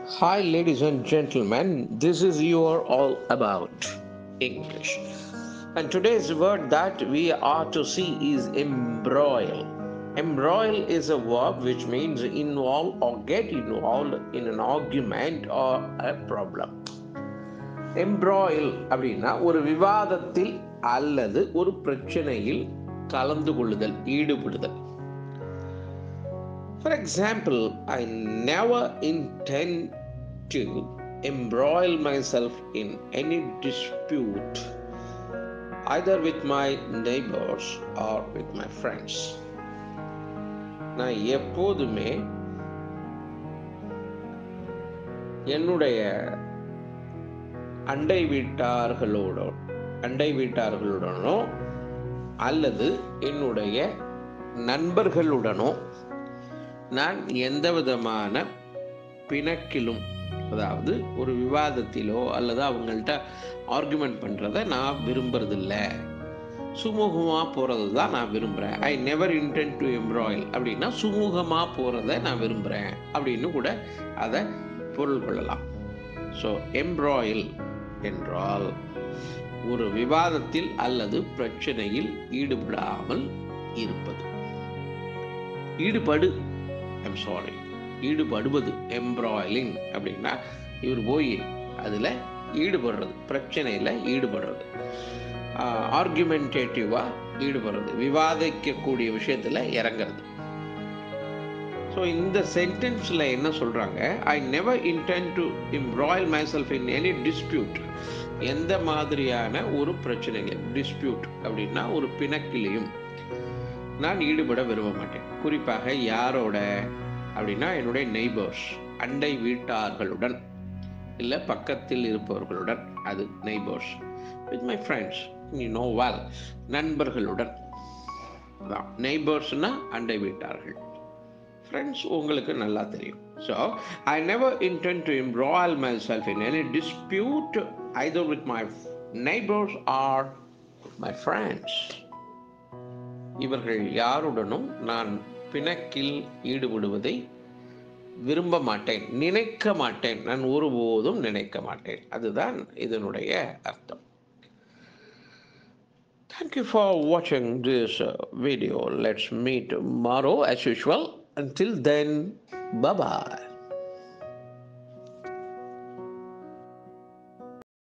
Hi, ladies and gentlemen. This is your all about English. And today's word that we are to see is embroil. Embroil is a verb which means involve or get involved in an argument or a problem. எம்ப்ராயில் அப்படின்னா ஒரு விவாதத்தில் அல்லது ஒரு பிரச்சனையில் கலந்து கொள்ளுதல் ஈடுபடுதல் For example, I never intend to embroil myself in any dispute, either with my neighbors or with my friends. நான் எப்போதுமே என்னுடைய அண்டை வீட்டார்களோட அண்டை வீட்டார்களுடனோ அல்லது என்னுடைய நண்பர்களுடனோ நான் எந்த விதமான பிணக்கிலும் அதாவது ஒரு விவாதத்திலோ அல்லது அவங்கள்ட்ட ஆர்குமெண்ட் பண்ணுறத நான் விரும்புறதில்ல சுமூகமாக போகிறது தான் நான் விரும்புகிறேன் I never intend to embroil அப்படின்னா சுமூகமாக போகிறத நான் விரும்புகிறேன் அப்படின்னு கூட அதை பொருள் கொள்ளலாம் ஸோ எம்ப்ராயில் என்றால் ஒரு விவாதத்தில் அல்லது பிரச்சனையில் ஈடுபடாமல் இருப்பது ஈடுபடு ஐம் சாரி ஈடுபடுவது எம்ப்ராய்லிங் அப்படின்னா இவர் போய் அதில் ஈடுபடுறது பிரச்சனையில் ஈடுபடுறது ஆர்குமெண்டேட்டிவாக ஈடுபடுறது விவாதிக்கக்கூடிய விஷயத்தில் இறங்குறது ஸோ இந்த சென்டென்ஸில் என்ன சொல்கிறாங்க I never intend to embroil myself in any dispute எந்த மாதிரியான ஒரு பிரச்சனைகள் டிஸ்பியூட் அப்படின்னா ஒரு பிணக்கிலையும் நான் ஈடுபட விரும்ப மாட்டேன் குறிப்பாக யாரோட அப்படின்னா என்னுடைய நெய்பர்ஸ் அண்டை வீட்டார்களுடன் இல்லை பக்கத்தில் இருப்பவர்களுடன் அது neighbours with my friends you know well நண்பர்களுடன் அதான் நெய்பர்ஸ்னா அண்டை வீட்டார்கள் ஃப்ரெண்ட்ஸ் உங்களுக்கு நல்லா தெரியும் so I never intend to embroil myself in any dispute either with my neighbours or my friends இவர்கள் யாருடனும் நான் பிணக்கில் ஈடுபடுவதை விரும்ப மாட்டேன் நினைக்க மாட்டேன் நான் ஒருபோதும் நினைக்க மாட்டேன் அதுதான் இதனுடைய அர்த்தம் Thank you for watching this uh, video. Let's meet tomorrow as usual. Until then, bye bye.